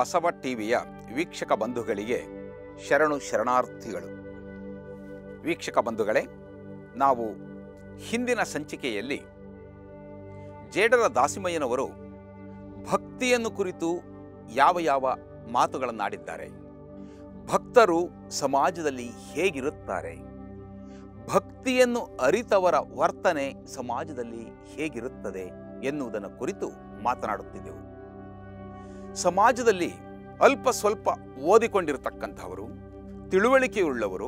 ಬಸವ ಟಿವಿಯ ವೀಕ್ಷಕ ಬಂಧುಗಳಿಗೆ ಶರಣು ಶರಣಾರ್ಥಿಗಳು ವೀಕ್ಷಕ ಬಂಧುಗಳೇ ನಾವು ಹಿಂದಿನ ಸಂಚಿಕೆಯಲ್ಲಿ ಜೇಡರ ದಾಸಿಮಯ್ಯನವರು ಭಕ್ತಿಯನ್ನು ಕುರಿತು ಯಾವ ಯಾವ ಮಾತುಗಳನ್ನಾಡಿದ್ದಾರೆ ಭಕ್ತರು ಸಮಾಜದಲ್ಲಿ ಹೇಗಿರುತ್ತಾರೆ ಭಕ್ತಿಯನ್ನು ಅರಿತವರ ವರ್ತನೆ ಸಮಾಜದಲ್ಲಿ ಹೇಗಿರುತ್ತದೆ ಎನ್ನುವುದನ್ನು ಕುರಿತು ಮಾತನಾಡುತ್ತಿದ್ದೆವು ಸಮಾಜದಲ್ಲಿ ಅಲ್ಪ ಸ್ವಲ್ಪ ಓದಿಕೊಂಡಿರತಕ್ಕಂಥವರು ತಿಳುವಳಿಕೆಯುಳ್ಳವರು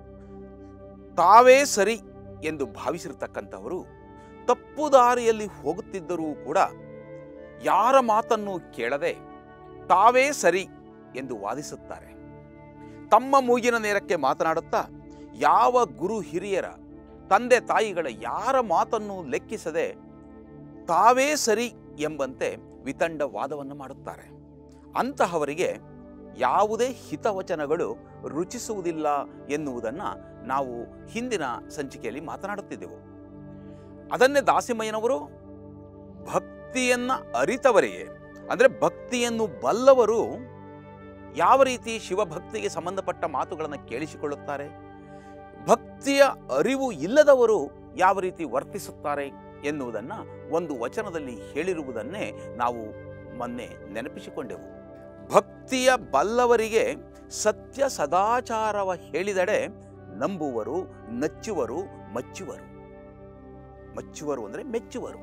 ತಾವೇ ಸರಿ ಎಂದು ಭಾವಿಸಿರ್ತಕ್ಕಂಥವರು ತಪ್ಪು ದಾರಿಯಲ್ಲಿ ಹೋಗುತ್ತಿದ್ದರೂ ಕೂಡ ಯಾರ ಮಾತನ್ನು ಕೇಳದೆ ತಾವೇ ಸರಿ ಎಂದು ವಾದಿಸುತ್ತಾರೆ ತಮ್ಮ ಮೂಗಿನ ನೇರಕ್ಕೆ ಮಾತನಾಡುತ್ತಾ ಯಾವ ಗುರು ಹಿರಿಯರ ತಂದೆ ತಾಯಿಗಳ ಯಾರ ಮಾತನ್ನು ಲೆಕ್ಕಿಸದೆ ತಾವೇ ಸರಿ ಎಂಬಂತೆ ವಿತಂಡ ವಾದವನ್ನು ಮಾಡುತ್ತಾರೆ ಅಂತಹವರಿಗೆ ಯಾವುದೇ ಹಿತವಚನಗಳು ರುಚಿಸುವುದಿಲ್ಲ ಎನ್ನುವುದನ್ನು ನಾವು ಹಿಂದಿನ ಸಂಚಿಕೆಯಲ್ಲಿ ಮಾತನಾಡುತ್ತಿದ್ದೆವು ಅದನ್ನೇ ದಾಸಿಮಯ್ಯನವರು ಭಕ್ತಿಯನ್ನು ಅರಿತವರಿಗೆ ಅಂದರೆ ಭಕ್ತಿಯನ್ನು ಬಲ್ಲವರು ಯಾವ ರೀತಿ ಶಿವಭಕ್ತಿಗೆ ಸಂಬಂಧಪಟ್ಟ ಮಾತುಗಳನ್ನು ಕೇಳಿಸಿಕೊಳ್ಳುತ್ತಾರೆ ಭಕ್ತಿಯ ಅರಿವು ಇಲ್ಲದವರು ಯಾವ ರೀತಿ ವರ್ತಿಸುತ್ತಾರೆ ಎನ್ನುವುದನ್ನು ಒಂದು ವಚನದಲ್ಲಿ ಹೇಳಿರುವುದನ್ನೇ ನಾವು ಮೊನ್ನೆ ನೆನಪಿಸಿಕೊಂಡೆವು ಭಕ್ತಿಯ ಬಲ್ಲವರಿಗೆ ಸತ್ಯ ಸದಾಚಾರವ ಹೇಳಿದಡೆ ನಂಬುವರು ನಚ್ಚುವರು ಮಚ್ಚುವರು ಮಚ್ಚುವರು ಅಂದರೆ ಮೆಚ್ಚುವರು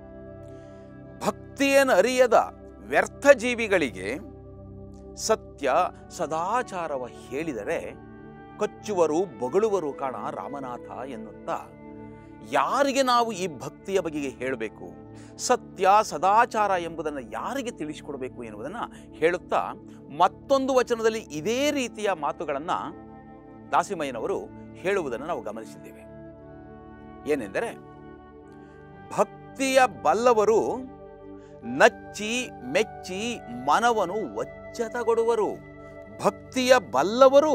ಭಕ್ತಿಯನ್ನು ಅರಿಯದ ವ್ಯರ್ಥ ಜೀವಿಗಳಿಗೆ ಸತ್ಯ ಸದಾಚಾರವ ಹೇಳಿದರೆ ಕಚ್ಚುವರು ಬೊಗಳುವರು ಕಾಣ ರಾಮನಾಥ ಎನ್ನುತ್ತಾ ಯಾರಿಗೆ ನಾವು ಈ ಭಕ್ತಿಯ ಬಗೆಗೆ ಹೇಳಬೇಕು ಸತ್ಯ ಸದಾಚಾರ ಎಂಬುದನ್ನು ಯಾರಿಗೆ ತಿಳಿಸಿಕೊಡಬೇಕು ಎನ್ನುವುದನ್ನು ಹೇಳುತ್ತಾ ಮತ್ತೊಂದು ವಚನದಲ್ಲಿ ಇದೇ ರೀತಿಯ ಮಾತುಗಳನ್ನು ದಾಸಿಮಯ್ಯನವರು ಹೇಳುವುದನ್ನು ನಾವು ಗಮನಿಸಿದ್ದೇವೆ ಏನೆಂದರೆ ಭಕ್ತಿಯ ಬಲ್ಲವರು ನಚ್ಚಿ ಮೆಚ್ಚಿ ಮನವನು ಒಚ್ಚತಗೊಡುವರು ಭಕ್ತಿಯ ಬಲ್ಲವರು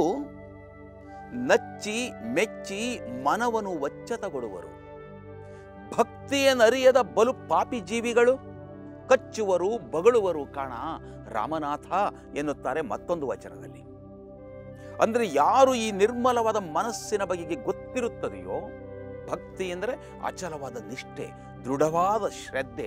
ನಚ್ಚಿ ಮೆಚ್ಚಿ ಮನವನು ಒಚ್ಚತಗೊಡುವರು ಭಕ್ತಿಯನ್ನರಿಯದ ಬಲು ಪಾಪಿ ಜೀವಿಗಳು ಕಚ್ಚುವರು ಬಗಳುವರು ಕಾಣ ರಾಮನಾಥ ಎನ್ನುತ್ತಾರೆ ಮತ್ತೊಂದು ವಚನದಲ್ಲಿ ಅಂದರೆ ಯಾರು ಈ ನಿರ್ಮಲವಾದ ಮನಸ್ಸಿನ ಬಗೆಗೆ ಗೊತ್ತಿರುತ್ತದೆಯೋ ಭಕ್ತಿ ಎಂದರೆ ಅಚಲವಾದ ನಿಷ್ಠೆ ದೃಢವಾದ ಶ್ರದ್ಧೆ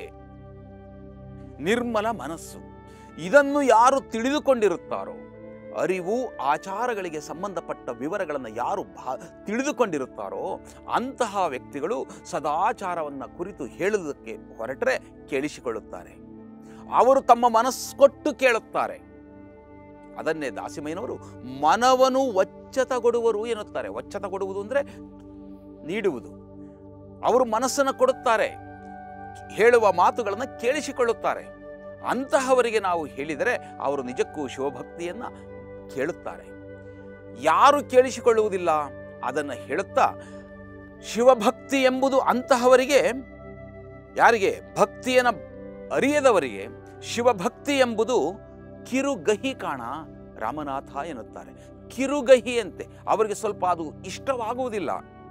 ನಿರ್ಮಲ ಮನಸ್ಸು ಇದನ್ನು ಯಾರು ತಿಳಿದುಕೊಂಡಿರುತ್ತಾರೋ ಅರಿವು ಆಚಾರಗಳಿಗೆ ಸಂಬಂಧಪಟ್ಟ ವಿವರಗಳನ್ನು ಯಾರು ಭಾ ತಿಳಿದುಕೊಂಡಿರುತ್ತಾರೋ ಅಂತಹ ವ್ಯಕ್ತಿಗಳು ಸದಾಚಾರವನ್ನು ಕುರಿತು ಹೇಳುವುದಕ್ಕೆ ಹೊರಟರೆ ಕೇಳಿಸಿಕೊಳ್ಳುತ್ತಾರೆ ಅವರು ತಮ್ಮ ಮನಸ್ಸು ಕೊಟ್ಟು ಕೇಳುತ್ತಾರೆ ಅದನ್ನೇ ದಾಸಿಮಯ್ಯನವರು ಮನವನು ಒಚ್ಚತಗೊಡುವರು ಎನ್ನುತ್ತಾರೆ ಒಚ್ಚತಗೊಡುವುದು ಅಂದರೆ ನೀಡುವುದು ಅವರು ಮನಸ್ಸನ್ನು ಕೊಡುತ್ತಾರೆ ಹೇಳುವ ಮಾತುಗಳನ್ನು ಕೇಳಿಸಿಕೊಳ್ಳುತ್ತಾರೆ ಅಂತಹವರಿಗೆ ನಾವು ಹೇಳಿದರೆ ಅವರು ನಿಜಕ್ಕೂ ಶಿವಭಕ್ತಿಯನ್ನು ಕೇಳುತ್ತಾರೆ ಯಾರು ಕೇಳಿಸಿಕೊಳ್ಳುವುದಿಲ್ಲ ಅದನ್ನು ಹೇಳುತ್ತಾ ಶಿವಭಕ್ತಿ ಎಂಬುದು ಅಂತಹವರಿಗೆ ಯಾರಿಗೆ ಭಕ್ತಿಯನ್ನು ಅರಿಯದವರಿಗೆ ಶಿವಭಕ್ತಿ ಎಂಬುದು ಕಿರುಗಹಿ ಕಾಣ ರಾಮನಾಥ ಎನ್ನುತ್ತಾರೆ ಕಿರುಗಹಿಯಂತೆ ಅವರಿಗೆ ಸ್ವಲ್ಪ ಅದು ಇಷ್ಟವಾಗುವುದಿಲ್ಲ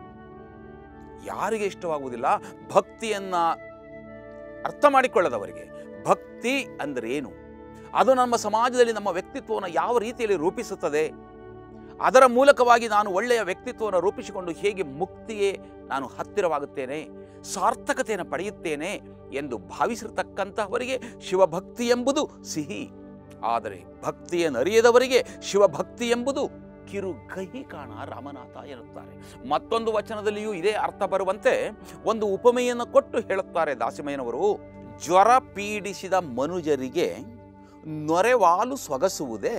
ಯಾರಿಗೆ ಇಷ್ಟವಾಗುವುದಿಲ್ಲ ಭಕ್ತಿಯನ್ನ ಅರ್ಥ ಮಾಡಿಕೊಳ್ಳದವರಿಗೆ ಭಕ್ತಿ ಅಂದರೆ ಏನು ಅದು ನಮ್ಮ ಸಮಾಜದಲ್ಲಿ ನಮ್ಮ ವ್ಯಕ್ತಿತ್ವವನ್ನು ಯಾವ ರೀತಿಯಲ್ಲಿ ರೂಪಿಸುತ್ತದೆ ಅದರ ಮೂಲಕವಾಗಿ ನಾನು ಒಳ್ಳೆಯ ವ್ಯಕ್ತಿತ್ವವನ್ನು ರೂಪಿಸಿಕೊಂಡು ಹೇಗೆ ಮುಕ್ತಿಯೇ ನಾನು ಹತ್ತಿರವಾಗುತ್ತೇನೆ ಸಾರ್ಥಕತೆಯನ್ನು ಪಡೆಯುತ್ತೇನೆ ಎಂದು ಭಾವಿಸಿರ್ತಕ್ಕಂತಹವರಿಗೆ ಶಿವಭಕ್ತಿ ಎಂಬುದು ಸಿಹಿ ಆದರೆ ಭಕ್ತಿಯನ್ನು ಅರಿಯದವರಿಗೆ ಶಿವಭಕ್ತಿ ಎಂಬುದು ಕಿರುಗಹಿ ಕಾಣ ರಾಮನಾಥ ಎನ್ನುತ್ತಾರೆ ಮತ್ತೊಂದು ವಚನದಲ್ಲಿಯೂ ಇದೇ ಅರ್ಥ ಬರುವಂತೆ ಒಂದು ಉಪಮೆಯನ್ನು ಕೊಟ್ಟು ಹೇಳುತ್ತಾರೆ ದಾಸಿಮಯ್ಯನವರು ಜ್ವರ ಪೀಡಿಸಿದ ಮನುಜರಿಗೆ ನೊರೆವಾಲು ಸೊಗಸುವುದೇ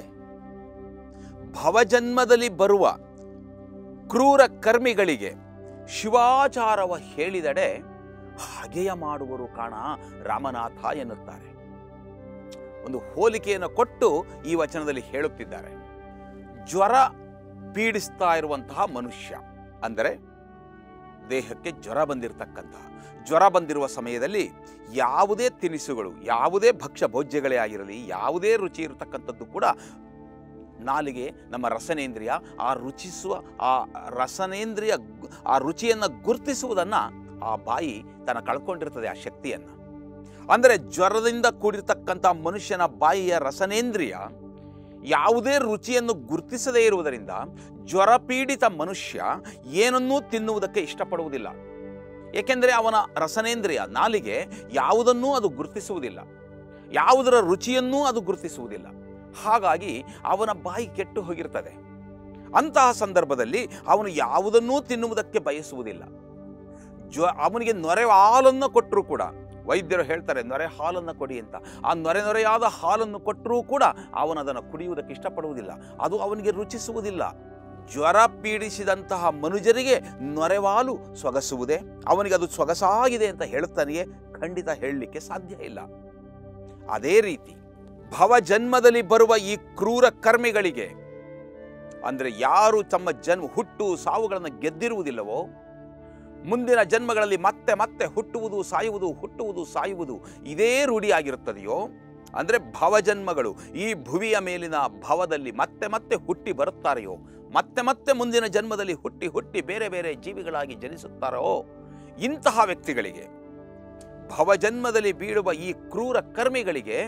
ಭವಜನ್ಮದಲ್ಲಿ ಬರುವ ಕ್ರೂರ ಕರ್ಮಿಗಳಿಗೆ ಶಿವಾಚಾರವ ಹೇಳಿದಡೆ ಹಾಗೆಯ ಮಾಡುವರು ಕಾಣ ರಾಮನಾಥ ಎನ್ನುತ್ತಾರೆ ಒಂದು ಹೋಲಿಕೆಯನ್ನು ಕೊಟ್ಟು ಈ ವಚನದಲ್ಲಿ ಹೇಳುತ್ತಿದ್ದಾರೆ ಜ್ವರ ಪೀಡಿಸ್ತಾ ಇರುವಂತಹ ಮನುಷ್ಯ ಅಂದರೆ ದೇಹಕ್ಕೆ ಜ್ವರ ಬಂದಿರತಕ್ಕಂತಹ ಜ್ವರ ಬಂದಿರುವ ಸಮಯದಲ್ಲಿ ಯಾವುದೇ ತಿನಿಸುಗಳು ಯಾವುದೇ ಭಕ್ಷ್ಯ ಭೋಜ್ಯಗಳೇ ಆಗಿರಲಿ ಯಾವುದೇ ರುಚಿ ಇರತಕ್ಕಂಥದ್ದು ಕೂಡ ನಾಲಿಗೆ ನಮ್ಮ ರಸನೇಂದ್ರಿಯ ಆ ರುಚಿಸುವ ಆ ರಸನೇಂದ್ರಿಯ ಗು- ಆ ರುಚಿಯನ್ನು ಗುರುತಿಸುವುದನ್ನು ಆ ಬಾಯಿ ತನ್ನ ಕಳ್ಕೊಂಡಿರ್ತದೆ ಆ ಶಕ್ತಿಯನ್ನು ಅಂದರೆ ಜ್ವರದಿಂದ ಕೂಡಿರ್ತಕ್ಕಂಥ ಮನುಷ್ಯನ ಬಾಯಿಯ ರಸನೇಂದ್ರಿಯ ಯಾವುದೇ ರುಚಿಯನ್ನು ಗುರುತಿಸದೇ ಇರುವುದರಿಂದ ಜ್ವರಪೀಡಿತ ಮನುಷ್ಯ ಏನನ್ನೂ ತಿನ್ನುವುದಕ್ಕೆ ಇಷ್ಟಪಡುವುದಿಲ್ಲ ಏಕೆಂದರೆ ಅವನ ರಸನೇಂದ್ರಿಯ ನಾಲಿಗೆ ಯಾವುದನ್ನೂ ಅದು ಗುರುತಿಸುವುದಿಲ್ಲ ಯಾವುದರ ರುಚಿಯನ್ನೂ ಅದು ಗುರುತಿಸುವುದಿಲ್ಲ ಹಾಗಾಗಿ ಅವನ ಬಾಯಿ ಕೆಟ್ಟು ಹೋಗಿರ್ತದೆ ಅಂತಹ ಸಂದರ್ಭದಲ್ಲಿ ಅವನು ಯಾವುದನ್ನೂ ತಿನ್ನುವುದಕ್ಕೆ ಬಯಸುವುದಿಲ್ಲ ಜ್ವ ಅವನಿಗೆ ನೊರೆ ಹಾಲನ್ನು ಕೊಟ್ಟರೂ ಕೂಡ ವೈದ್ಯರು ಹೇಳ್ತಾರೆ ನೊರೆ ಹಾಲನ್ನು ಕೊಡಿ ಅಂತ ಆ ನೊರೆ ನೊರೆಯಾದ ಹಾಲನ್ನು ಕೊಟ್ಟರೂ ಕೂಡ ಅವನು ಅದನ್ನು ಕುಡಿಯುವುದಕ್ಕೆ ಇಷ್ಟಪಡುವುದಿಲ್ಲ ಅದು ಅವನಿಗೆ ರುಚಿಸುವುದಿಲ್ಲ ಜ್ವರ ಪೀಡಿಸಿದಂತಹ ಮನುಜರಿಗೆ ನೊರೆವಾಲು ಸೊಗಸುವುದೇ ಅವನಿಗೆ ಅದು ಸೊಗಸಾಗಿದೆ ಅಂತ ಹೇಳುತ್ತಾನೆಯೇ ಖಂಡಿತ ಹೇಳಲಿಕ್ಕೆ ಸಾಧ್ಯ ಇಲ್ಲ ಅದೇ ರೀತಿ ಭವಜನ್ಮದಲ್ಲಿ ಬರುವ ಈ ಕ್ರೂರ ಕರ್ಮಿಗಳಿಗೆ ಅಂದರೆ ಯಾರು ತಮ್ಮ ಜನ್ಮ ಹುಟ್ಟು ಸಾವುಗಳನ್ನು ಗೆದ್ದಿರುವುದಿಲ್ಲವೋ ಮುಂದಿನ ಜನ್ಮಗಳಲ್ಲಿ ಮತ್ತೆ ಮತ್ತೆ ಹುಟ್ಟುವುದು ಸಾಯುವುದು ಹುಟ್ಟುವುದು ಸಾಯುವುದು ಇದೇ ರೂಢಿಯಾಗಿರುತ್ತದೆಯೋ ಅಂದರೆ ಭವಜನ್ಮಗಳು ಈ ಭುವಿಯ ಮೇಲಿನ ಭವದಲ್ಲಿ ಮತ್ತೆ ಮತ್ತೆ ಹುಟ್ಟಿ ಬರುತ್ತಾರೆಯೋ ಮತ್ತೆ ಮತ್ತೆ ಮುಂದಿನ ಜನ್ಮದಲ್ಲಿ ಹುಟ್ಟಿ ಹುಟ್ಟಿ ಬೇರೆ ಬೇರೆ ಜೀವಿಗಳಾಗಿ ಜನಿಸುತ್ತಾರೋ ಇಂತಹ ವ್ಯಕ್ತಿಗಳಿಗೆ ಭವಜನ್ಮದಲ್ಲಿ ಬೀಳುವ ಈ ಕ್ರೂರ ಕರ್ಮಿಗಳಿಗೆ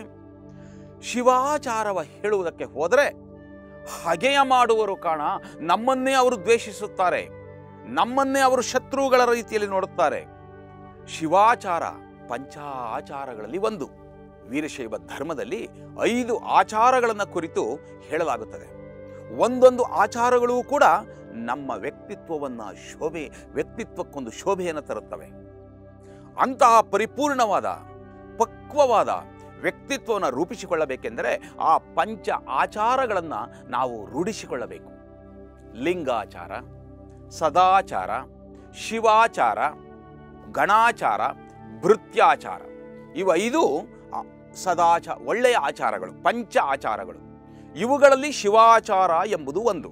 ಶಿವಾಚಾರವ ಹೇಳುವುದಕ್ಕೆ ಹೋದರೆ ಹಗೆಯ ಮಾಡುವರು ಕಾಣ ನಮ್ಮನ್ನೇ ಅವರು ದ್ವೇಷಿಸುತ್ತಾರೆ ನಮ್ಮನ್ನೇ ಅವರು ಶತ್ರುಗಳ ರೀತಿಯಲ್ಲಿ ನೋಡುತ್ತಾರೆ ಶಿವಾಚಾರ ಪಂಚಾಚಾರಗಳಲ್ಲಿ ಒಂದು ವೀರಶೈವ ಧರ್ಮದಲ್ಲಿ ಐದು ಆಚಾರಗಳನ್ನು ಕುರಿತು ಹೇಳಲಾಗುತ್ತದೆ ಒಂದೊಂದು ಆಚಾರಗಳೂ ಕೂಡ ನಮ್ಮ ವ್ಯಕ್ತಿತ್ವವನ್ನು ಶೋಭೆ ವ್ಯಕ್ತಿತ್ವಕ್ಕೊಂದು ಶೋಭೆಯನ್ನು ತರುತ್ತವೆ ಅಂತಹ ಪರಿಪೂರ್ಣವಾದ ಪಕ್ವವಾದ ವ್ಯಕ್ತಿತ್ವವನ್ನು ರೂಪಿಸಿಕೊಳ್ಳಬೇಕೆಂದರೆ ಆ ಪಂಚ ಆಚಾರಗಳನ್ನು ನಾವು ರೂಢಿಸಿಕೊಳ್ಳಬೇಕು ಲಿಂಗಾಚಾರ ಸದಾಚಾರ ಶಿವಾಚಾರ ಗಣಾಚಾರ ಭೃತ್ಯಾಚಾರ ಇವೈದು ಆ, ಸದಾಚ ಒಳ್ಳೆಯ ಆಚಾರಗಳು ಪಂಚ ಆಚಾರಗಳು ಇವುಗಳಲ್ಲಿ ಶಿವಾಚಾರ ಎಂಬುದು ಒಂದು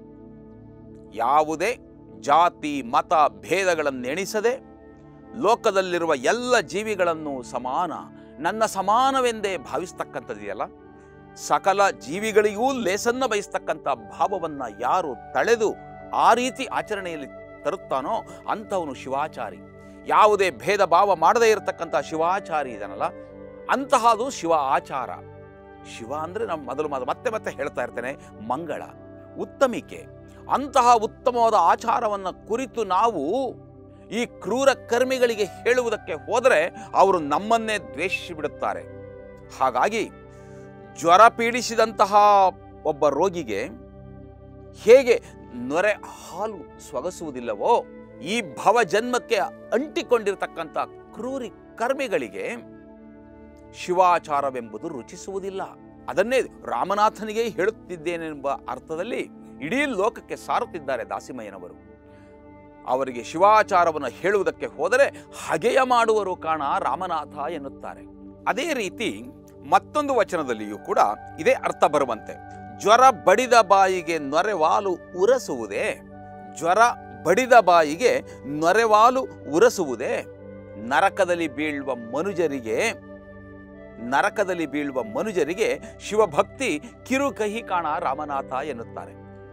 ಯಾವುದೇ ಜಾತಿ ಮತ ಭೇದಗಳನ್ನೆಣಿಸದೆ ಲೋಕದಲ್ಲಿರುವ ಎಲ್ಲ ಜೀವಿಗಳನ್ನು ಸಮಾನ ನನ್ನ ಸಮಾನವೆಂದೇ ಭಾವಿಸ್ತಕ್ಕಂಥದ್ದಿದೆಯಲ್ಲ ಸಕಲ ಜೀವಿಗಳಿಗೂ ಲೇಸನ್ನ ಬಯಸ್ತಕ್ಕಂಥ ಭಾವವನ್ನು ಯಾರು ತಳೆದು ಆ ರೀತಿ ಆಚರಣೆಯಲ್ಲಿ ತರುತ್ತಾನೋ ಅಂಥವನು ಶಿವಾಚಾರಿ ಯಾವುದೇ ಭೇದ ಭಾವ ಮಾಡದೇ ಇರತಕ್ಕಂಥ ಶಿವಾಚಾರಿ ಇದನ್ನಲ್ಲ ಅಂತಹದು ಶಿವ ಆಚಾರ ಶಿವ ಅಂದರೆ ನಮ್ಮ ಮೊದಲು ಮೊದಲು ಮತ್ತೆ ಮತ್ತೆ ಹೇಳ್ತಾ ಇರ್ತೇನೆ ಮಂಗಳ ಉತ್ತಮಿಕೆ ಅಂತಹ ಉತ್ತಮವಾದ ಆಚಾರವನ್ನು ಕುರಿತು ನಾವು ಈ ಕ್ರೂರ ಕರ್ಮಿಗಳಿಗೆ ಹೇಳುವುದಕ್ಕೆ ಹೋದರೆ ಅವರು ನಮ್ಮನ್ನೇ ದ್ವೇಷಿಸಿ ಬಿಡುತ್ತಾರೆ ಹಾಗಾಗಿ ಜ್ವರ ಪೀಡಿಸಿದಂತಹ ಒಬ್ಬ ರೋಗಿಗೆ ಹೇಗೆ ನೊರೆ ಹಾಲು ಸೊಗಸುವುದಿಲ್ಲವೋ ಈ ಭವ ಜನ್ಮಕ್ಕೆ ಅಂಟಿಕೊಂಡಿರತಕ್ಕಂಥ ಕ್ರೂರಿ ಕರ್ಮಿಗಳಿಗೆ ಶಿವಾಚಾರವೆಂಬುದು ರುಚಿಸುವುದಿಲ್ಲ ಅದನ್ನೇ ರಾಮನಾಥನಿಗೆ ಹೇಳುತ್ತಿದ್ದೇನೆಂಬ ಅರ್ಥದಲ್ಲಿ ಇಡೀ ಲೋಕಕ್ಕೆ ಸಾರುತ್ತಿದ್ದಾರೆ ದಾಸಿಮಯ್ಯನವರು ಅವರಿಗೆ ಶಿವಾಚಾರವನ್ನು ಹೇಳುವುದಕ್ಕೆ ಹೋದರೆ ಹಗೆಯ ಮಾಡುವರು ಕಾಣ ರಾಮನಾಥ ಎನ್ನುತ್ತಾರೆ ಅದೇ ರೀತಿ ಮತ್ತೊಂದು ವಚನದಲ್ಲಿಯೂ ಕೂಡ ಇದೇ ಅರ್ಥ ಬರುವಂತೆ ಜ್ವರ ಬಡಿದ ಬಾಯಿಗೆ ನೊರೆವಾಲು ಉರಸುವುದೇ ಜ್ವರ ಬಡಿದ ಬಾಯಿಗೆ ನೊರೆವಾಲು ಉರಸುವುದೇ ನರಕದಲ್ಲಿ ಬೀಳುವ ಮನುಜರಿಗೆ ನರಕದಲ್ಲಿ ಬೀಳುವ ಮನುಜರಿಗೆ ಶಿವಭಕ್ತಿ ಕಿರುಕಹಿ ಕಾಣ ರಾಮನಾಥ ಎನ್ನುತ್ತಾರೆ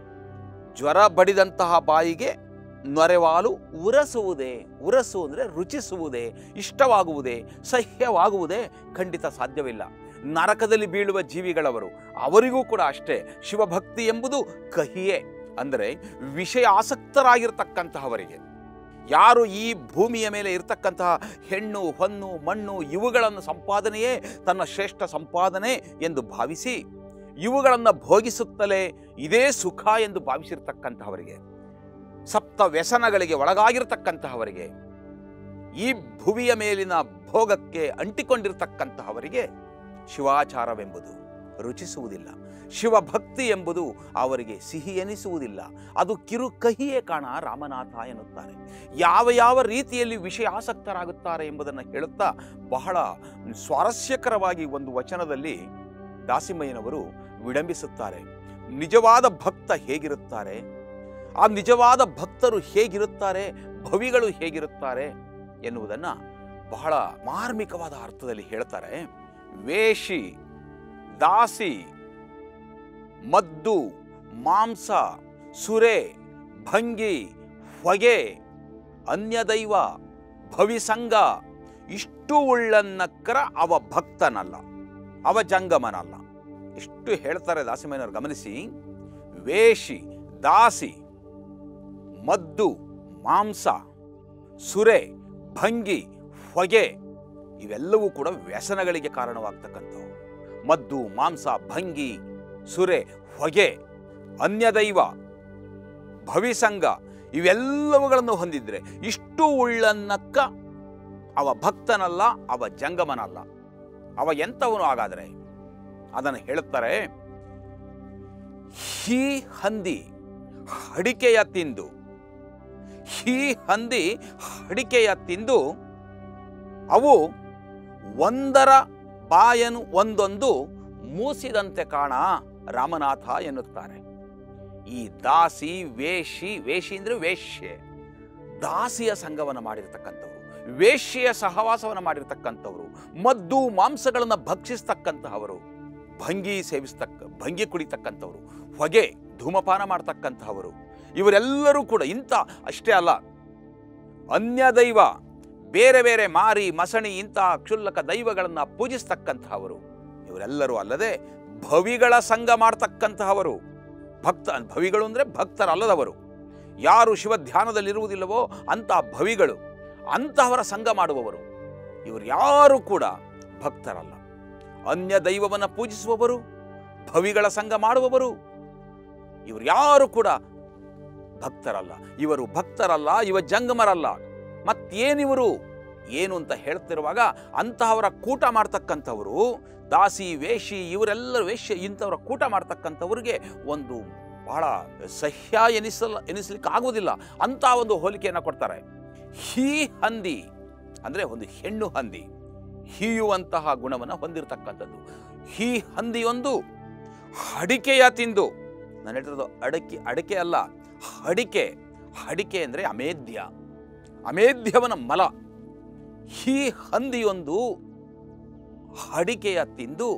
ಜ್ವರ ಬಡಿದಂತಹ ಬಾಯಿಗೆ ನೊರೆವಾಲು ಉರಸುವುದೇ ಉರಸು ಅಂದರೆ ರುಚಿಸುವುದೇ ಇಷ್ಟವಾಗುವುದೇ ಸಹ್ಯವಾಗುವುದೇ ಖಂಡಿತ ಸಾಧ್ಯವಿಲ್ಲ ನರಕದಲ್ಲಿ ಬೀಳುವ ಜೀವಿಗಳವರು ಅವರಿಗೂ ಕೂಡ ಅಷ್ಟೇ ಶಿವಭಕ್ತಿ ಎಂಬುದು ಕಹಿಯೇ ಅಂದರೆ ವಿಷಯ ಆಸಕ್ತರಾಗಿರ್ತಕ್ಕಂತಹವರಿಗೆ ಯಾರು ಈ ಭೂಮಿಯ ಮೇಲೆ ಇರತಕ್ಕಂತಹ ಹೆಣ್ಣು ಹೊನ್ನು ಮಣ್ಣು ಇವುಗಳನ್ನು ಸಂಪಾದನೆಯೇ ತನ್ನ ಶ್ರೇಷ್ಠ ಸಂಪಾದನೆ ಎಂದು ಭಾವಿಸಿ ಇವುಗಳನ್ನು ಭೋಗಿಸುತ್ತಲೇ ಇದೇ ಸುಖ ಎಂದು ಭಾವಿಸಿರ್ತಕ್ಕಂತಹವರಿಗೆ ಸಪ್ತ ವ್ಯಸನಗಳಿಗೆ ಒಳಗಾಗಿರ್ತಕ್ಕಂತಹವರಿಗೆ ಈ ಭುವಿಯ ಮೇಲಿನ ಭೋಗಕ್ಕೆ ಅಂಟಿಕೊಂಡಿರ್ತಕ್ಕಂತಹವರಿಗೆ ಶಿವಾಚಾರವೆಂಬುದು ರುಚಿಸುವುದಿಲ್ಲ ಶಿವಭಕ್ತಿ ಎಂಬುದು ಅವರಿಗೆ ಸಿಹಿ ಎನಿಸುವುದಿಲ್ಲ ಅದು ಕಿರು ಕಹಿಯೇ ಕಾಣ ರಾಮನಾಥ ಎನ್ನುತ್ತಾರೆ ಯಾವ ಯಾವ ರೀತಿಯಲ್ಲಿ ವಿಷಯ ಆಸಕ್ತರಾಗುತ್ತಾರೆ ಎಂಬುದನ್ನು ಹೇಳುತ್ತಾ ಬಹಳ ಸ್ವಾರಸ್ಯಕರವಾಗಿ ಒಂದು ವಚನದಲ್ಲಿ ದಾಸಿಮಯ್ಯನವರು ವಿಡಂಬಿಸುತ್ತಾರೆ ನಿಜವಾದ ಭಕ್ತ ಹೇಗಿರುತ್ತಾರೆ ಆ ನಿಜವಾದ ಭಕ್ತರು ಹೇಗಿರುತ್ತಾರೆ ಭವಿಗಳು ಹೇಗಿರುತ್ತಾರೆ ಎನ್ನುವುದನ್ನು ಬಹಳ ಮಾರ್ಮಿಕವಾದ ಅರ್ಥದಲ್ಲಿ ಹೇಳ್ತಾರೆ ವೇಷಿ ದಾಸಿ ಮದ್ದು ಮಾಂಸ ಸುರೆ ಭಂಗಿ ಹೊಗೆ ಅನ್ಯದೈವ ಭವಿಸಂಗ ಇಷ್ಟು ಉಳ್ಳನ್ನಕ್ಕರ ಅವ ಭಕ್ತನಲ್ಲ ಅವ ಜಂಗಮನಲ್ಲ ಇಷ್ಟು ಹೇಳ್ತಾರೆ ದಾಸಿಮಯ್ಯನವರು ಗಮನಿಸಿ ವೇಷಿ ದಾಸಿ ಮದ್ದು ಮಾಂಸ ಸುರೆ ಭಂಗಿ ಹೊಗೆ ಇವೆಲ್ಲವೂ ಕೂಡ ವ್ಯಸನಗಳಿಗೆ ಕಾರಣವಾಗ್ತಕ್ಕಂಥವು ಮದ್ದು ಮಾಂಸ ಭಂಗಿ ಸುರೆ ಹೊಗೆ ಅನ್ಯದೈವ ಭವಿಸಂಗ ಇವೆಲ್ಲವುಗಳನ್ನು ಹೊಂದಿದ್ರೆ ಇಷ್ಟು ಉಳ್ಳನ್ನಕ್ಕ ಅವ ಭಕ್ತನಲ್ಲ ಅವ ಜಂಗಮನಲ್ಲ ಅವ ಎಂಥವನು ಹಾಗಾದರೆ ಅದನ್ನು ಹೇಳುತ್ತಾರೆ ಹೀ ಹಂದಿ ಅಡಿಕೆಯ ತಿಂದು ಹೀ ಹಂದಿ ಅಡಿಕೆಯ ತಿಂದು ಅವು ಒಂದರ ಬಾಯನು ಒಂದೊಂದು ಮೂಸಿದಂತೆ ಕಾಣ ರಾಮನಾಥ ಎನ್ನುತ್ತಾರೆ ಈ ದಾಸಿ ವೇಷಿ ವೇಷಿ ಅಂದ್ರೆ ವೇಶ್ಯೆ ದಾಸಿಯ ಸಂಘವನ್ನು ಮಾಡಿರ್ತಕ್ಕಂಥವ್ರು ವೇಶ್ಯೆಯ ಸಹವಾಸವನ್ನು ಮಾಡಿರ್ತಕ್ಕಂಥವ್ರು ಮದ್ದು ಮಾಂಸಗಳನ್ನು ಭಕ್ಷಿಸ್ತಕ್ಕಂತಹವರು ಭಂಗಿ ಸೇವಿಸ್ತಕ್ಕ ಭಂಗಿ ಕುಡಿತಕ್ಕಂಥವ್ರು ಹೊಗೆ ಧೂಮಪಾನ ಮಾಡ್ತಕ್ಕಂತಹವರು ಇವರೆಲ್ಲರೂ ಕೂಡ ಇಂಥ ಅಷ್ಟೇ ಅಲ್ಲ ಅನ್ಯ ದೈವ ಬೇರೆ ಬೇರೆ ಮಾರಿ ಮಸಣಿ ಇಂತಹ ಕ್ಷುಲ್ಲಕ ದೈವಗಳನ್ನು ಪೂಜಿಸ್ತಕ್ಕಂತಹವರು ಇವರೆಲ್ಲರೂ ಅಲ್ಲದೆ ಭವಿಗಳ ಸಂಘ ಮಾಡ್ತಕ್ಕಂತಹವರು ಭಕ್ತ ಭವಿಗಳು ಅಂದರೆ ಭಕ್ತರಲ್ಲದವರು ಯಾರು ಶಿವ ಧ್ಯಾನದಲ್ಲಿರುವುದಿಲ್ಲವೋ ಅಂಥ ಭವಿಗಳು ಅಂತಹವರ ಸಂಘ ಮಾಡುವವರು ಇವರು ಯಾರು ಕೂಡ ಭಕ್ತರಲ್ಲ ಅನ್ಯ ದೈವವನ್ನು ಪೂಜಿಸುವವರು ಭವಿಗಳ ಸಂಘ ಮಾಡುವವರು ಇವರು ಯಾರು ಕೂಡ ಭಕ್ತರಲ್ಲ ಇವರು ಭಕ್ತರಲ್ಲ ಇವ ಜಂಗಮರಲ್ಲ ಮತ್ತೇನಿವರು ಏನು ಅಂತ ಹೇಳ್ತಿರುವಾಗ ಅಂತಹವರ ಕೂಟ ಮಾಡ್ತಕ್ಕಂಥವರು ದಾಸಿ ವೇಷಿ ಇವರೆಲ್ಲರೂ ವೇಷ್ಯ ಇಂಥವರ ಕೂಟ ಮಾಡ್ತಕ್ಕಂಥವ್ರಿಗೆ ಒಂದು ಬಹಳ ಸಹ್ಯ ಎನಿಸಲ್ಲ ಎನಿಸ್ಲಿಕ್ಕೆ ಆಗುವುದಿಲ್ಲ ಅಂತ ಒಂದು ಹೋಲಿಕೆಯನ್ನು ಕೊಡ್ತಾರೆ ಹೀ ಹಂದಿ ಅಂದರೆ ಒಂದು ಹೆಣ್ಣು ಹಂದಿ ಹೀಯುವಂತಹ ಗುಣವನ್ನು ಹೊಂದಿರತಕ್ಕಂಥದ್ದು ಹೀ ಹಂದಿಯೊಂದು ಅಡಿಕೆಯ ತಿಂದು ನಾನು ಹೇಳ್ತಿರೋದು ಅಡಕೆ ಅಡಿಕೆ ಅಲ್ಲ ಅಡಿಕೆ ಅಡಿಕೆ ಅಂದರೆ ಅಮೇಧ್ಯ ಅಮೇಧ್ಯವನ ಮಲ ಈ ಹಂದಿಯೊಂದು ಅಡಿಕೆಯ ತಿಂದು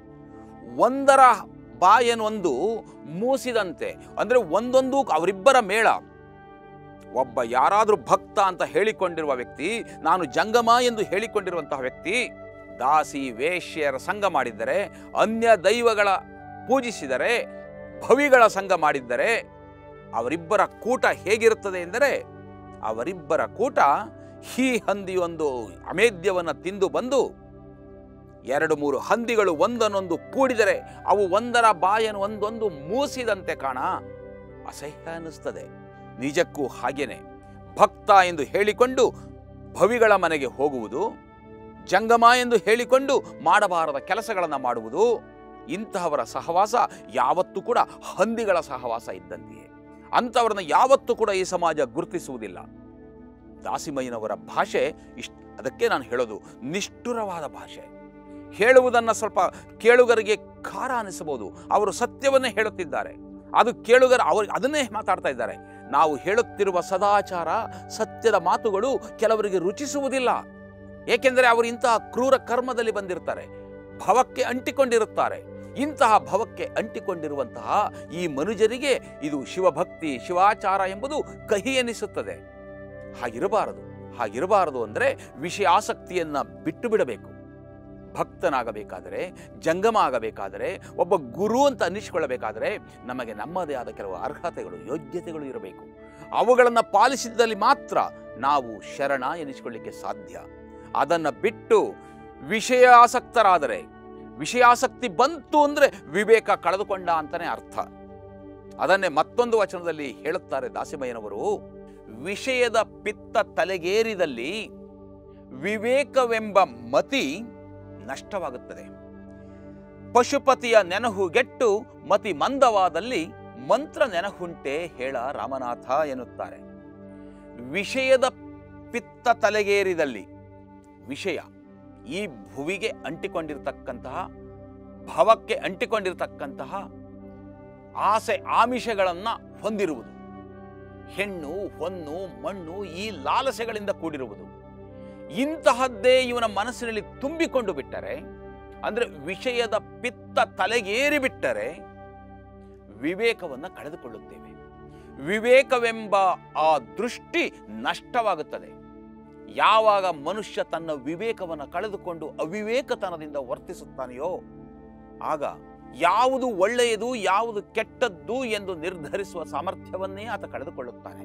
ಒಂದರ ಬಾಯನೊಂದು ಮೂಸಿದಂತೆ ಅಂದರೆ ಒಂದೊಂದು ಅವರಿಬ್ಬರ ಮೇಳ ಒಬ್ಬ ಯಾರಾದರೂ ಭಕ್ತ ಅಂತ ಹೇಳಿಕೊಂಡಿರುವ ವ್ಯಕ್ತಿ ನಾನು ಜಂಗಮ ಎಂದು ಹೇಳಿಕೊಂಡಿರುವಂತಹ ವ್ಯಕ್ತಿ ದಾಸಿ ವೇಶ್ಯರ ಸಂಘ ಮಾಡಿದ್ದರೆ ಅನ್ಯ ದೈವಗಳ ಪೂಜಿಸಿದರೆ ಭವಿಗಳ ಸಂಘ ಮಾಡಿದ್ದರೆ ಅವರಿಬ್ಬರ ಕೂಟ ಹೇಗಿರುತ್ತದೆ ಎಂದರೆ ಅವರಿಬ್ಬರ ಕೂಟ ಈ ಹಂದಿಯೊಂದು ಅಮೇಧ್ಯವನ್ನು ತಿಂದು ಬಂದು ಎರಡು ಮೂರು ಹಂದಿಗಳು ಒಂದನ್ನೊಂದು ಕೂಡಿದರೆ ಅವು ಒಂದರ ಬಾಯನ್ನು ಒಂದೊಂದು ಮೂಸಿದಂತೆ ಕಾಣ ಅಸಹ್ಯ ಅನ್ನಿಸ್ತದೆ ನಿಜಕ್ಕೂ ಹಾಗೇನೆ ಭಕ್ತ ಎಂದು ಹೇಳಿಕೊಂಡು ಭವಿಗಳ ಮನೆಗೆ ಹೋಗುವುದು ಜಂಗಮ ಎಂದು ಹೇಳಿಕೊಂಡು ಮಾಡಬಾರದ ಕೆಲಸಗಳನ್ನು ಮಾಡುವುದು ಇಂತಹವರ ಸಹವಾಸ ಯಾವತ್ತೂ ಕೂಡ ಹಂದಿಗಳ ಸಹವಾಸ ಇದ್ದಂತೆಯೇ ಅಂಥವ್ರನ್ನ ಯಾವತ್ತೂ ಕೂಡ ಈ ಸಮಾಜ ಗುರುತಿಸುವುದಿಲ್ಲ ದಾಸಿಮಯ್ಯನವರ ಭಾಷೆ ಇಷ್ಟ ಅದಕ್ಕೆ ನಾನು ಹೇಳೋದು ನಿಷ್ಠುರವಾದ ಭಾಷೆ ಹೇಳುವುದನ್ನು ಸ್ವಲ್ಪ ಕೇಳುಗರಿಗೆ ಖಾರ ಅನಿಸಬಹುದು ಅವರು ಸತ್ಯವನ್ನೇ ಹೇಳುತ್ತಿದ್ದಾರೆ ಅದು ಕೇಳುಗರ ಅವರು ಅದನ್ನೇ ಮಾತಾಡ್ತಾ ಇದ್ದಾರೆ ನಾವು ಹೇಳುತ್ತಿರುವ ಸದಾಚಾರ ಸತ್ಯದ ಮಾತುಗಳು ಕೆಲವರಿಗೆ ರುಚಿಸುವುದಿಲ್ಲ ಏಕೆಂದರೆ ಅವರು ಇಂತಹ ಕ್ರೂರ ಕರ್ಮದಲ್ಲಿ ಬಂದಿರ್ತಾರೆ ಭವಕ್ಕೆ ಅಂಟಿಕೊಂಡಿರುತ್ತಾರೆ ಇಂತಹ ಭವಕ್ಕೆ ಅಂಟಿಕೊಂಡಿರುವಂತಹ ಈ ಮನುಜರಿಗೆ ಇದು ಶಿವಭಕ್ತಿ ಶಿವಾಚಾರ ಎಂಬುದು ಕಹಿ ಎನಿಸುತ್ತದೆ ಹಾಗಿರಬಾರದು ಹಾಗಿರಬಾರದು ಅಂದರೆ ವಿಷಯಾಸಕ್ತಿಯನ್ನ ಬಿಟ್ಟು ಬಿಡಬೇಕು ಭಕ್ತನಾಗಬೇಕಾದರೆ ಜಂಗಮ ಆಗಬೇಕಾದರೆ ಒಬ್ಬ ಗುರು ಅಂತ ಅನ್ನಿಸಿಕೊಳ್ಳಬೇಕಾದರೆ ನಮಗೆ ನಮ್ಮದೇ ಆದ ಕೆಲವು ಅರ್ಹತೆಗಳು ಯೋಗ್ಯತೆಗಳು ಇರಬೇಕು ಅವುಗಳನ್ನು ಪಾಲಿಸಿದಲ್ಲಿ ಮಾತ್ರ ನಾವು ಶರಣ ಎನಿಸಿಕೊಳ್ಳಿಕ್ಕೆ ಸಾಧ್ಯ ಅದನ್ನು ಬಿಟ್ಟು ವಿಷಯಾಸಕ್ತರಾದರೆ ವಿಷಯಾಸಕ್ತಿ ಬಂತು ಅಂದರೆ ವಿವೇಕ ಕಳೆದುಕೊಂಡ ಅಂತಲೇ ಅರ್ಥ ಅದನ್ನೇ ಮತ್ತೊಂದು ವಚನದಲ್ಲಿ ಹೇಳುತ್ತಾರೆ ದಾಸಿಮಯ್ಯನವರು ವಿಷಯದ ಪಿತ್ತ ತಲೆಗೇರಿದಲ್ಲಿ ವಿವೇಕವೆಂಬ ಮತಿ ನಷ್ಟವಾಗುತ್ತದೆ ಪಶುಪತಿಯ ನೆನಹುಗೆಟ್ಟು ಮತಿ ಮಂದವಾದಲ್ಲಿ ಮಂತ್ರ ನೆನಹುಂಟೆ ಹೇಳ ರಾಮನಾಥ ಎನ್ನುತ್ತಾರೆ ವಿಷಯದ ಪಿತ್ತ ತಲೆಗೇರಿದಲ್ಲಿ ವಿಷಯ ಈ ಭುವಿಗೆ ಅಂಟಿಕೊಂಡಿರ್ತಕ್ಕಂತಹ ಭವಕ್ಕೆ ಅಂಟಿಕೊಂಡಿರ್ತಕ್ಕಂತಹ ಆಸೆ ಆಮಿಷಗಳನ್ನು ಹೊಂದಿರುವುದು ಹೆಣ್ಣು ಹೊನ್ನು ಮಣ್ಣು ಈ ಲಾಲಸೆಗಳಿಂದ ಕೂಡಿರುವುದು ಇಂತಹದ್ದೇ ಇವನ ಮನಸ್ಸಿನಲ್ಲಿ ತುಂಬಿಕೊಂಡು ಬಿಟ್ಟರೆ ಅಂದರೆ ವಿಷಯದ ಪಿತ್ತ ತಲೆಗೇರಿ ಬಿಟ್ಟರೆ ವಿವೇಕವನ್ನು ಕಳೆದುಕೊಳ್ಳುತ್ತೇವೆ ವಿವೇಕವೆಂಬ ಆ ದೃಷ್ಟಿ ನಷ್ಟವಾಗುತ್ತದೆ ಯಾವಾಗ ಮನುಷ್ಯ ತನ್ನ ವಿವೇಕವನ್ನು ಕಳೆದುಕೊಂಡು ಅವಿವೇಕತನದಿಂದ ವರ್ತಿಸುತ್ತಾನೆಯೋ ಆಗ ಯಾವುದು ಒಳ್ಳೆಯದು ಯಾವುದು ಕೆಟ್ಟದ್ದು ಎಂದು ನಿರ್ಧರಿಸುವ ಸಾಮರ್ಥ್ಯವನ್ನೇ ಆತ ಕಳೆದುಕೊಳ್ಳುತ್ತಾನೆ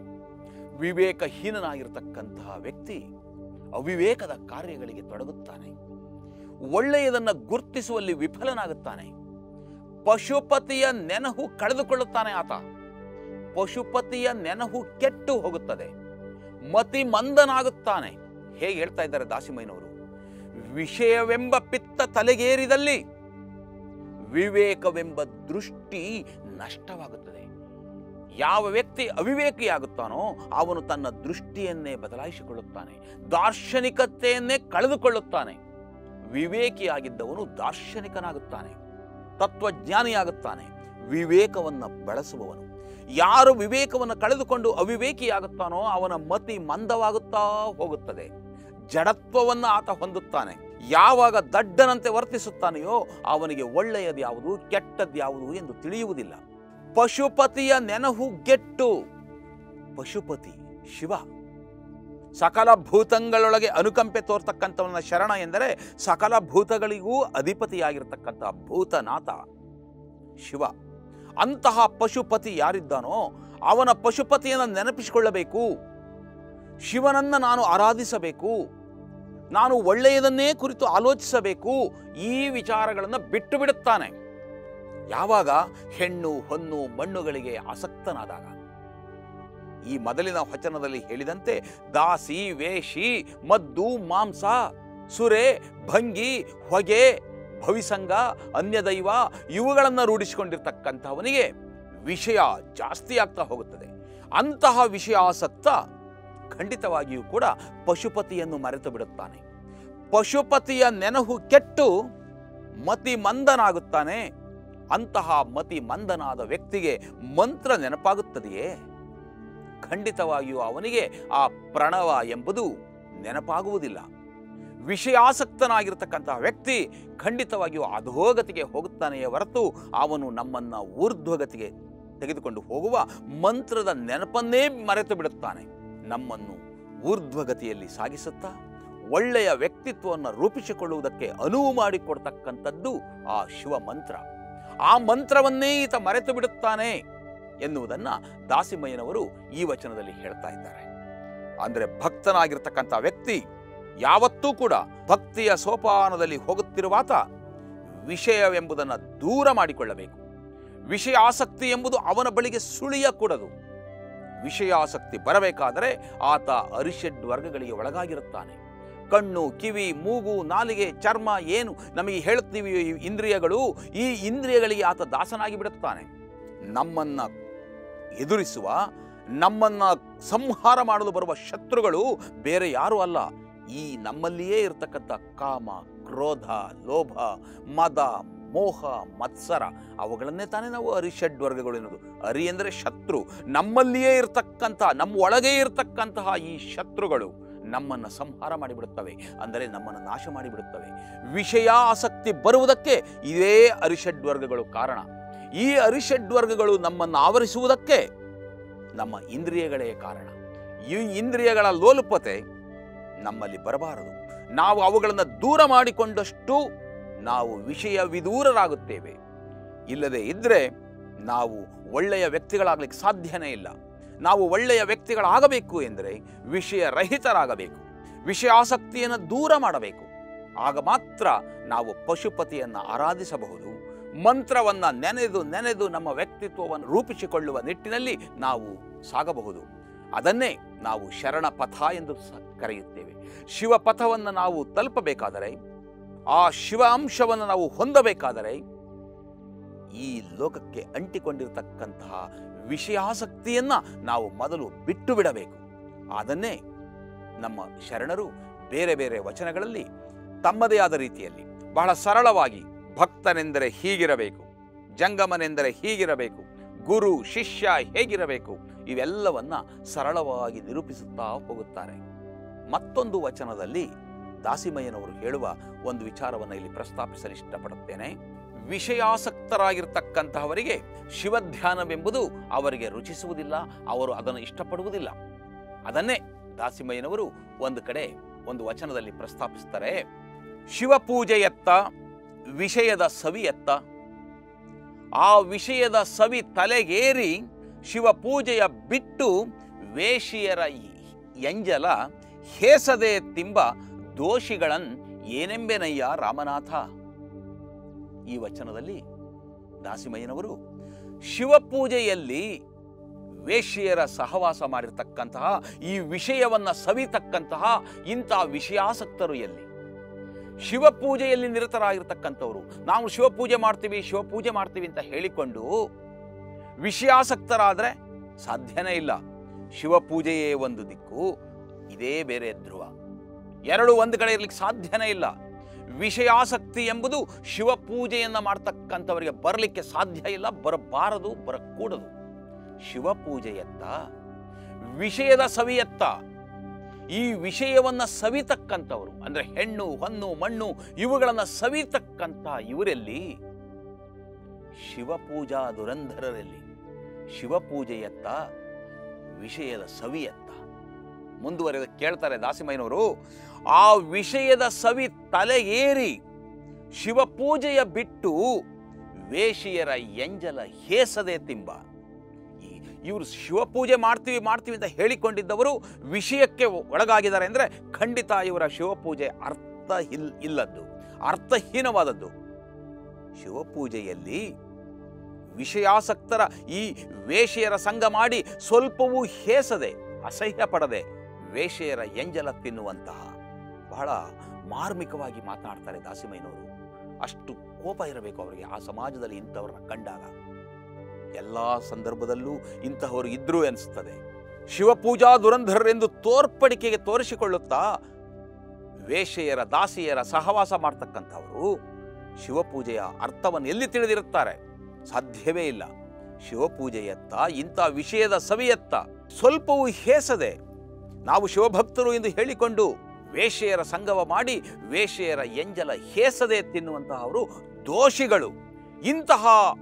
ವಿವೇಕಹೀನನಾಗಿರ್ತಕ್ಕಂತಹ ವ್ಯಕ್ತಿ ಅವಿವೇಕದ ಕಾರ್ಯಗಳಿಗೆ ತೊಡಗುತ್ತಾನೆ ಒಳ್ಳೆಯದನ್ನು ಗುರ್ತಿಸುವಲ್ಲಿ ವಿಫಲನಾಗುತ್ತಾನೆ ಪಶುಪತಿಯ ನೆನಹು ಕಳೆದುಕೊಳ್ಳುತ್ತಾನೆ ಆತ ಪಶುಪತಿಯ ನೆನಹು ಕೆಟ್ಟು ಹೋಗುತ್ತದೆ ಮತಿ ಮಂದನಾಗುತ್ತಾನೆ ಹೇಗೆ ಹೇಳ್ತಾ ಇದ್ದಾರೆ ದಾಸಿಮಯ್ಯನವರು ವಿಷಯವೆಂಬ ಪಿತ್ತ ತಲೆಗೇರಿದಲ್ಲಿ ವಿವೇಕವೆಂಬ ದೃಷ್ಟಿ ನಷ್ಟವಾಗುತ್ತದೆ ಯಾವ ವ್ಯಕ್ತಿ ಅವಿವೇಕಿಯಾಗುತ್ತಾನೋ ಅವನು ತನ್ನ ದೃಷ್ಟಿಯನ್ನೇ ಬದಲಾಯಿಸಿಕೊಳ್ಳುತ್ತಾನೆ ದಾರ್ಶನಿಕತೆಯನ್ನೇ ಕಳೆದುಕೊಳ್ಳುತ್ತಾನೆ ವಿವೇಕಿಯಾಗಿದ್ದವನು ದಾರ್ಶನಿಕನಾಗುತ್ತಾನೆ ತತ್ವಜ್ಞಾನಿಯಾಗುತ್ತಾನೆ ವಿವೇಕವನ್ನು ಬಳಸುವವನು ಯಾರು ವಿವೇಕವನ್ನು ಕಳೆದುಕೊಂಡು ಅವಿವೇಕಿಯಾಗುತ್ತಾನೋ ಅವನ ಮತಿ ಮಂದವಾಗುತ್ತಾ ಹೋಗುತ್ತದೆ ಜಡತ್ವವನ್ನು ಆತ ಹೊಂದುತ್ತಾನೆ ಯಾವಾಗ ದಡ್ಡನಂತೆ ವರ್ತಿಸುತ್ತಾನೆಯೋ ಅವನಿಗೆ ಒಳ್ಳೆಯದು ಯಾವುದು ಕೆಟ್ಟದ್ದು ಯಾವುದು ಎಂದು ತಿಳಿಯುವುದಿಲ್ಲ ಪಶುಪತಿಯ ನೆನಹು ಗೆಟ್ಟು ಪಶುಪತಿ ಶಿವ ಸಕಲ ಭೂತಗಳೊಳಗೆ ಅನುಕಂಪೆ ತೋರ್ತಕ್ಕಂಥವನ ಶರಣ ಎಂದರೆ ಸಕಲ ಭೂತಗಳಿಗೂ ಅಧಿಪತಿಯಾಗಿರ್ತಕ್ಕಂಥ ಭೂತನಾಥ ಶಿವ ಅಂತಹ ಪಶುಪತಿ ಯಾರಿದ್ದಾನೋ ಅವನ ಪಶುಪತಿಯನ್ನು ನೆನಪಿಸಿಕೊಳ್ಳಬೇಕು ಶಿವನನ್ನು ನಾನು ಆರಾಧಿಸಬೇಕು ನಾನು ಒಳ್ಳೆಯದನ್ನೇ ಕುರಿತು ಆಲೋಚಿಸಬೇಕು ಈ ವಿಚಾರಗಳನ್ನು ಬಿಟ್ಟು ಬಿಡುತ್ತಾನೆ ಯಾವಾಗ ಹೆಣ್ಣು ಹೊನ್ನು ಮಣ್ಣುಗಳಿಗೆ ಆಸಕ್ತನಾದಾಗ ಈ ಮೊದಲಿನ ವಚನದಲ್ಲಿ ಹೇಳಿದಂತೆ ದಾಸಿ ವೇಷಿ ಮದ್ದು ಮಾಂಸ ಸುರೆ ಭಂಗಿ ಹೊಗೆ ಭವಿಸಂಗ ಅನ್ಯದೈವ ಇವುಗಳನ್ನು ರೂಢಿಸಿಕೊಂಡಿರ್ತಕ್ಕಂಥವನಿಗೆ ವಿಷಯ ಜಾಸ್ತಿ ಆಗ್ತಾ ಹೋಗುತ್ತದೆ ಅಂತಹ ವಿಷಯಾಸಕ್ತ ಖಂಡಿತವಾಗಿಯೂ ಕೂಡ ಪಶುಪತಿಯನ್ನು ಮರೆತು ಬಿಡುತ್ತಾನೆ ಪಶುಪತಿಯ ನೆನಹು ಕೆಟ್ಟು ಮತಿ ಮಂದನಾಗುತ್ತಾನೆ ಅಂತಹ ಮತಿ ಮಂದನಾದ ವ್ಯಕ್ತಿಗೆ ಮಂತ್ರ ನೆನಪಾಗುತ್ತದೆಯೇ ಖಂಡಿತವಾಗಿಯೂ ಅವನಿಗೆ ಆ ಪ್ರಣವ ಎಂಬುದು ನೆನಪಾಗುವುದಿಲ್ಲ ವಿಷಯಾಸಕ್ತನಾಗಿರ್ತಕ್ಕಂತಹ ವ್ಯಕ್ತಿ ಖಂಡಿತವಾಗಿಯೂ ಅಧೋಗತಿಗೆ ಹೋಗುತ್ತಾನೆಯೇ ಹೊರತು ಅವನು ನಮ್ಮನ್ನ ಊರ್ಧ್ವಗತಿಗೆ ತೆಗೆದುಕೊಂಡು ಹೋಗುವ ಮಂತ್ರದ ನೆನಪನ್ನೇ ಮರೆತು ಬಿಡುತ್ತಾನೆ ನಮ್ಮನ್ನು ಊರ್ಧ್ವಗತಿಯಲ್ಲಿ ಸಾಗಿಸುತ್ತಾ ಒಳ್ಳೆಯ ವ್ಯಕ್ತಿತ್ವವನ್ನು ರೂಪಿಸಿಕೊಳ್ಳುವುದಕ್ಕೆ ಅನುವು ಮಾಡಿಕೊಡ್ತಕ್ಕಂಥದ್ದು ಆ ಶಿವ ಮಂತ್ರ ಆ ಮಂತ್ರವನ್ನೇ ಈತ ಮರೆತು ಬಿಡುತ್ತಾನೆ ಎನ್ನುವುದನ್ನ ದಾಸಿಮಯ್ಯನವರು ಈ ವಚನದಲ್ಲಿ ಹೇಳ್ತಾ ಇದ್ದಾರೆ ಅಂದರೆ ಭಕ್ತನಾಗಿರ್ತಕ್ಕಂಥ ವ್ಯಕ್ತಿ ಯಾವತ್ತೂ ಕೂಡ ಭಕ್ತಿಯ ಸೋಪಾನದಲ್ಲಿ ಹೋಗುತ್ತಿರುವಾತ ವಿಷಯವೆಂಬುದನ್ನು ದೂರ ಮಾಡಿಕೊಳ್ಳಬೇಕು ವಿಷಯಾಸಕ್ತಿ ಎಂಬುದು ಅವನ ಬಳಿಗೆ ಸುಳಿಯ ಕೂಡದು ವಿಷಯಾಸಕ್ತಿ ಬರಬೇಕಾದರೆ ಆತ ಅರಿಷಡ್ ವರ್ಗಗಳಿಗೆ ಒಳಗಾಗಿರುತ್ತಾನೆ ಕಣ್ಣು ಕಿವಿ ಮೂಗು ನಾಲಿಗೆ ಚರ್ಮ ಏನು ನಮಗೆ ಹೇಳುತ್ತೀವಿ ಈ ಇಂದ್ರಿಯಗಳು ಈ ಇಂದ್ರಿಯಗಳಿಗೆ ಆತ ದಾಸನಾಗಿ ಬಿಡುತ್ತಾನೆ ನಮ್ಮನ್ನ ಎದುರಿಸುವ ನಮ್ಮನ್ನ ಸಂಹಾರ ಮಾಡಲು ಬರುವ ಶತ್ರುಗಳು ಬೇರೆ ಯಾರೂ ಅಲ್ಲ ಈ ನಮ್ಮಲ್ಲಿಯೇ ಇರತಕ್ಕಂಥ ಕಾಮ ಕ್ರೋಧ ಲೋಭ ಮದ ಮೋಹ ಮತ್ಸರ ಅವುಗಳನ್ನೇ ತಾನೇ ನಾವು ಅರಿಷಡ್ ವರ್ಗಗಳು ಎನ್ನುವುದು ಅರಿ ಎಂದರೆ ಶತ್ರು ನಮ್ಮಲ್ಲಿಯೇ ಇರತಕ್ಕಂಥ ನಮ್ಮ ಒಳಗೆ ಇರತಕ್ಕಂತಹ ಈ ಶತ್ರುಗಳು ನಮ್ಮನ್ನು ಸಂಹಾರ ಮಾಡಿಬಿಡುತ್ತವೆ ಅಂದರೆ ನಮ್ಮನ್ನು ನಾಶ ಮಾಡಿಬಿಡುತ್ತವೆ ವಿಷಯ ಆಸಕ್ತಿ ಬರುವುದಕ್ಕೆ ಇದೇ ಅರಿಷಡ್ ವರ್ಗಗಳು ಕಾರಣ ಈ ಅರಿಷಡ್ ವರ್ಗಗಳು ನಮ್ಮನ್ನು ಆವರಿಸುವುದಕ್ಕೆ ನಮ್ಮ ಇಂದ್ರಿಯಗಳೇ ಕಾರಣ ಈ ಇಂದ್ರಿಯಗಳ ಲೋಲುಪತೆ ನಮ್ಮಲ್ಲಿ ಬರಬಾರದು ನಾವು ಅವುಗಳನ್ನು ದೂರ ಮಾಡಿಕೊಂಡಷ್ಟು ನಾವು ವಿಷಯ ವಿದೂರರಾಗುತ್ತೇವೆ ಇಲ್ಲದೆ ಇದ್ದರೆ ನಾವು ಒಳ್ಳೆಯ ವ್ಯಕ್ತಿಗಳಾಗಲಿಕ್ಕೆ ಸಾಧ್ಯನೇ ಇಲ್ಲ ನಾವು ಒಳ್ಳೆಯ ವ್ಯಕ್ತಿಗಳಾಗಬೇಕು ಎಂದರೆ ವಿಷಯ ರಹಿತರಾಗಬೇಕು ವಿಷಯಾಸಕ್ತಿಯನ್ನು ದೂರ ಮಾಡಬೇಕು ಆಗ ಮಾತ್ರ ನಾವು ಪಶುಪತಿಯನ್ನು ಆರಾಧಿಸಬಹುದು ಮಂತ್ರವನ್ನು ನೆನೆದು ನೆನೆದು ನಮ್ಮ ವ್ಯಕ್ತಿತ್ವವನ್ನು ರೂಪಿಸಿಕೊಳ್ಳುವ ನಿಟ್ಟಿನಲ್ಲಿ ನಾವು ಸಾಗಬಹುದು ಅದನ್ನೇ ನಾವು ಶರಣ ಪಥ ಎಂದು ಸ- ಕರೆಯುತ್ತೇವೆ ಶಿವಪಥವನ್ನು ನಾವು ತಲುಪಬೇಕಾದರೆ ಆ ಶಿವ ಅಂಶವನ್ನು ನಾವು ಹೊಂದಬೇಕಾದರೆ ಈ ಲೋಕಕ್ಕೆ ಅಂಟಿಕೊಂಡಿರತಕ್ಕಂತಹ ವಿಷಯಾಸಕ್ತಿಯನ್ನ ನಾವು ಮೊದಲು ಬಿಟ್ಟು ಬಿಡಬೇಕು ಅದನ್ನೇ ನಮ್ಮ ಶರಣರು ಬೇರೆ ಬೇರೆ ವಚನಗಳಲ್ಲಿ ತಮ್ಮದೇ ಆದ ರೀತಿಯಲ್ಲಿ ಬಹಳ ಸರಳವಾಗಿ ಭಕ್ತನೆಂದರೆ ಹೀಗಿರಬೇಕು ಜಂಗಮನೆಂದರೆ ಹೀಗಿರಬೇಕು ಗುರು ಶಿಷ್ಯ ಹೇಗಿರಬೇಕು ಇವೆಲ್ಲವನ್ನ ಸರಳವಾಗಿ ನಿರೂಪಿಸುತ್ತಾ ಹೋಗುತ್ತಾರೆ ಮತ್ತೊಂದು ವಚನದಲ್ಲಿ ದಾಸಿಮಯ್ಯನವರು ಹೇಳುವ ಒಂದು ವಿಚಾರವನ್ನು ಇಲ್ಲಿ ಪ್ರಸ್ತಾಪಿಸಲು ಇಷ್ಟಪಡುತ್ತೇನೆ ವಿಷಯಾಸಕ್ತರಾಗಿರ್ತಕ್ಕಂತಹವರಿಗೆ ಶಿವಧ್ಯಾನವೆಂಬುದು ಅವರಿಗೆ ರುಚಿಸುವುದಿಲ್ಲ ಅವರು ಅದನ್ನು ಇಷ್ಟಪಡುವುದಿಲ್ಲ ಅದನ್ನೇ ದಾಸಿಮಯ್ಯನವರು ಒಂದು ಕಡೆ ಒಂದು ವಚನದಲ್ಲಿ ಪ್ರಸ್ತಾಪಿಸ್ತಾರೆ ಶಿವಪೂಜೆಯತ್ತ ವಿಷಯದ ಸವಿಯತ್ತ ಆ ವಿಷಯದ ಸವಿ ತಲೆಗೇರಿ ಶಿವಪೂಜೆಯ ಬಿಟ್ಟು ವೇಷಿಯರ ಎಂಜಲ ಹೇಸದೆ ತಿಂಬ ದೋಷಿಗಳನ್ ಏನೆಂಬೆನಯ್ಯ ರಾಮನಾಥ ಈ ವಚನದಲ್ಲಿ ದಾಸಿಮಯ್ಯನವರು ಶಿವಪೂಜೆಯಲ್ಲಿ ವೇಶ್ಯೆಯರ ಸಹವಾಸ ಮಾಡಿರ್ತಕ್ಕಂತಹ ಈ ವಿಷಯವನ್ನ ಸವಿತಕ್ಕಂತಹ ಇಂಥ ವಿಷಯಾಸಕ್ತರು ಎಲ್ಲಿ ಶಿವಪೂಜೆಯಲ್ಲಿ ನಿರತರಾಗಿರ್ತಕ್ಕಂಥವ್ರು ನಾವು ಶಿವಪೂಜೆ ಮಾಡ್ತೀವಿ ಶಿವಪೂಜೆ ಮಾಡ್ತೀವಿ ಅಂತ ಹೇಳಿಕೊಂಡು ವಿಷಯಾಸಕ್ತರಾದರೆ ಸಾಧ್ಯನೇ ಇಲ್ಲ ಶಿವಪೂಜೆಯೇ ಒಂದು ದಿಕ್ಕು ಇದೇ ಬೇರೆ ಧ್ರುವ ಎರಡು ಒಂದು ಕಡೆ ಇರ್ಲಿಕ್ಕೆ ಸಾಧ್ಯನೇ ಇಲ್ಲ ವಿಷಯಾಸಕ್ತಿ ಎಂಬುದು ಶಿವಪೂಜೆಯನ್ನು ಮಾಡ್ತಕ್ಕಂಥವರಿಗೆ ಬರಲಿಕ್ಕೆ ಸಾಧ್ಯ ಇಲ್ಲ ಬರಬಾರದು ಬರಕೂಡದು ಶಿವಪೂಜೆಯತ್ತ ವಿಷಯದ ಸವಿಯತ್ತ ಈ ವಿಷಯವನ್ನ ಸವಿತಕ್ಕಂಥವರು ಅಂದ್ರೆ ಹೆಣ್ಣು ಹೊನ್ನು ಮಣ್ಣು ಇವುಗಳನ್ನ ಸವಿತಕ್ಕಂಥ ಇವರಲ್ಲಿ ಶಿವಪೂಜಾ ದುರಂಧರರಲ್ಲಿ ಶಿವಪೂಜೆಯತ್ತ ವಿಷಯದ ಸವಿಯತ್ತ ಮುಂದುವರೆದ ಕೇಳ್ತಾರೆ ದಾಸಿಮಯ್ಯನವರು ಆ ವಿಷಯದ ಸವಿ ತಲೆಗೇರಿ ಶಿವಪೂಜೆಯ ಬಿಟ್ಟು ವೇಷಿಯರ ಎಂಜಲ ಹೇಸದೆ ತಿಂಬ ಈ- ಇವರು ಶಿವಪೂಜೆ ಮಾಡ್ತೀವಿ ಮಾಡ್ತೀವಿ ಅಂತ ಹೇಳಿಕೊಂಡಿದ್ದವರು ವಿಷಯಕ್ಕೆ ಒಳಗಾಗಿದ್ದಾರೆ ಅಂದರೆ ಖಂಡಿತ ಇವರ ಶಿವಪೂಜೆ ಅರ್ಥ ಇಲ್ ಇಲ್ಲದ್ದು ಅರ್ಥಹೀನವಾದದ್ದು ಶಿವಪೂಜೆಯಲ್ಲಿ ವಿಷಯಾಸಕ್ತರ ಈ ವೇಷೆಯರ ಸಂಘ ಮಾಡಿ ಸ್ವಲ್ಪವೂ ಹೇಸದೆ ಅಸಹ್ಯ ಪಡದೆ ವೇಷೆಯರ ಎಂಜಲ ತಿನ್ನುವಂತಹ ಬಹಳ ಮಾರ್ಮಿಕವಾಗಿ ಮಾತನಾಡ್ತಾರೆ ದಾಸಿಮಯ್ಯನವರು ಅಷ್ಟು ಕೋಪ ಇರಬೇಕು ಅವರಿಗೆ ಆ ಸಮಾಜದಲ್ಲಿ ಇಂಥವ್ರನ್ನ ಕಂಡಾಗ ಎಲ್ಲ ಸಂದರ್ಭದಲ್ಲೂ ಇಂತಹವರು ಇದ್ರು ಅನಿಸ್ತದೆ ಶಿವಪೂಜಾ ದುರಂಧರರೆಂದು ತೋರ್ಪಡಿಕೆಗೆ ತೋರಿಸಿಕೊಳ್ಳುತ್ತಾ ವೇಷೆಯರ ದಾಸಿಯರ ಸಹವಾಸ ಮಾಡ್ತಕ್ಕಂಥವರು ಶಿವಪೂಜೆಯ ಅರ್ಥವನ್ನು ಎಲ್ಲಿ ತಿಳಿದಿರುತ್ತಾರೆ ಸಾಧ್ಯವೇ ಇಲ್ಲ ಶಿವಪೂಜೆಯತ್ತ ಇಂಥ ವಿಷಯದ ಸವಿಯತ್ತ ಸ್ವಲ್ಪವೂ ಹೇಸದೆ ನಾವು ಶಿವಭಕ್ತರು ಎಂದು ಹೇಳಿಕೊಂಡು ವೇಷೆಯರ ಸಂಗಮ ಮಾಡಿ ವೇಷೆಯರ ಎಂಜಲ ಹೇಸದೆ ತಿನ್ನುವಂತಹವರು ದೋಷಿಗಳು ಇಂತಹ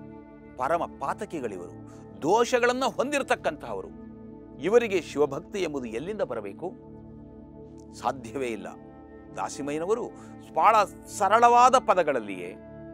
ಪರಮ ಪಾತಕಿಗಳಿವರು ದೋಷಗಳನ್ನು ಹೊಂದಿರತಕ್ಕಂತಹವರು ಇವರಿಗೆ ಶಿವಭಕ್ತಿ ಎಂಬುದು ಎಲ್ಲಿಂದ ಬರಬೇಕು ಸಾಧ್ಯವೇ ಇಲ್ಲ ದಾಸಿಮಯ್ಯನವರು ಬಹಳ ಸರಳವಾದ ಪದಗಳಲ್ಲಿಯೇ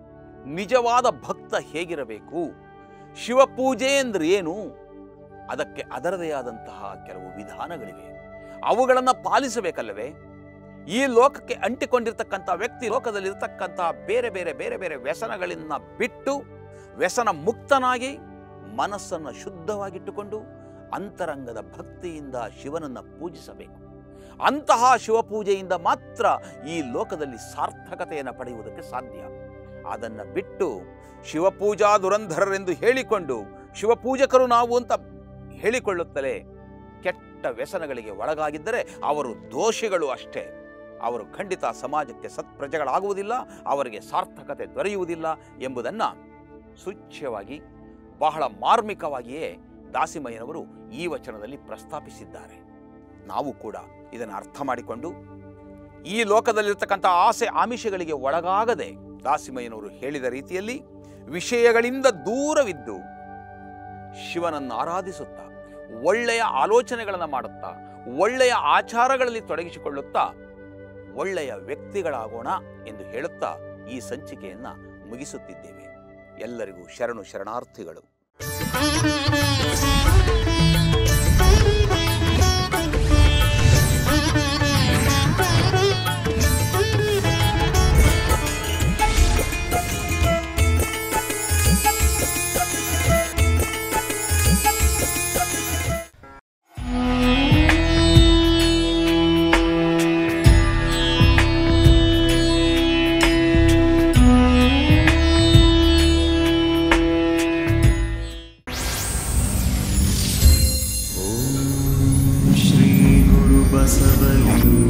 ನಿಜವಾದ ಭಕ್ತ ಹೇಗಿರಬೇಕು ಶಿವಪೂಜೆ ಅಂದ್ರೆ ಏನು ಅದಕ್ಕೆ ಅದರದೇ ಆದಂತಹ ಕೆಲವು ವಿಧಾನಗಳಿವೆ ಅವುಗಳನ್ನು ಪಾಲಿಸಬೇಕಲ್ಲವೇ ಈ ಲೋಕಕ್ಕೆ ಅಂಟಿಕೊಂಡಿರ್ತಕ್ಕಂಥ ವ್ಯಕ್ತಿ ಲೋಕದಲ್ಲಿರ್ತಕ್ಕಂತಹ ಬೇರೆ ಬೇರೆ ಬೇರೆ ಬೇರೆ ವ್ಯಸನಗಳಿಂದ ಬಿಟ್ಟು ವ್ಯಸನ ಮುಕ್ತನಾಗಿ ಮನಸ್ಸನ್ನು ಶುದ್ಧವಾಗಿಟ್ಟುಕೊಂಡು ಅಂತರಂಗದ ಭಕ್ತಿಯಿಂದ ಶಿವನನ್ನು ಪೂಜಿಸಬೇಕು ಅಂತಹ ಶಿವಪೂಜೆಯಿಂದ ಮಾತ್ರ ಈ ಲೋಕದಲ್ಲಿ ಸಾರ್ಥಕತೆಯನ್ನು ಪಡೆಯುವುದಕ್ಕೆ ಸಾಧ್ಯ ಅದನ್ನು ಬಿಟ್ಟು ಶಿವಪೂಜಾ ದುರಂಧರರೆಂದು ಹೇಳಿಕೊಂಡು ಶಿವಪೂಜಕರು ನಾವು ಅಂತ ಹೇಳಿಕೊಳ್ಳುತ್ತಲೇ ಕೆಟ್ಟ ವ್ಯಸನಗಳಿಗೆ ಒಳಗಾಗಿದ್ದರೆ ಅವರು ದೋಷಿಗಳು ಅಷ್ಟೇ ಅವರು ಖಂಡಿತ ಸಮಾಜಕ್ಕೆ ಸತ್ಪ್ರಜೆಗಳಾಗುವುದಿಲ್ಲ ಅವರಿಗೆ ಸಾರ್ಥಕತೆ ದೊರೆಯುವುದಿಲ್ಲ ಎಂಬುದನ್ನು ಸೂಚ್ಯವಾಗಿ ಬಹಳ ಮಾರ್ಮಿಕವಾಗಿಯೇ ದಾಸಿಮಯ್ಯನವರು ಈ ವಚನದಲ್ಲಿ ಪ್ರಸ್ತಾಪಿಸಿದ್ದಾರೆ ನಾವು ಕೂಡ ಇದನ್ನು ಅರ್ಥ ಮಾಡಿಕೊಂಡು ಈ ಲೋಕದಲ್ಲಿರ್ತಕ್ಕಂಥ ಆಸೆ ಆಮಿಷಗಳಿಗೆ ಒಳಗಾಗದೆ ದಾಸಿಮಯ್ಯನವರು ಹೇಳಿದ ರೀತಿಯಲ್ಲಿ ವಿಷಯಗಳಿಂದ ದೂರವಿದ್ದು ಶಿವನನ್ನು ಆರಾಧಿಸುತ್ತಾ ಒಳ್ಳೆಯ ಆಲೋಚನೆಗಳನ್ನು ಮಾಡುತ್ತಾ ಒಳ್ಳೆಯ ಆಚಾರಗಳಲ್ಲಿ ತೊಡಗಿಸಿಕೊಳ್ಳುತ್ತಾ ಒಳ್ಳೆಯ ವ್ಯಕ್ತಿಗಳಾಗೋಣ ಎಂದು ಹೇಳುತ್ತಾ ಈ ಸಂಚಿಕೆಯನ್ನು ಮುಗಿಸುತ್ತಿದ್ದೇವೆ ಎಲ್ಲರಿಗೂ ಶರಣು ಶರಣಾರ್ಥಿಗಳು श्रीगुरुबसवलिङ्ग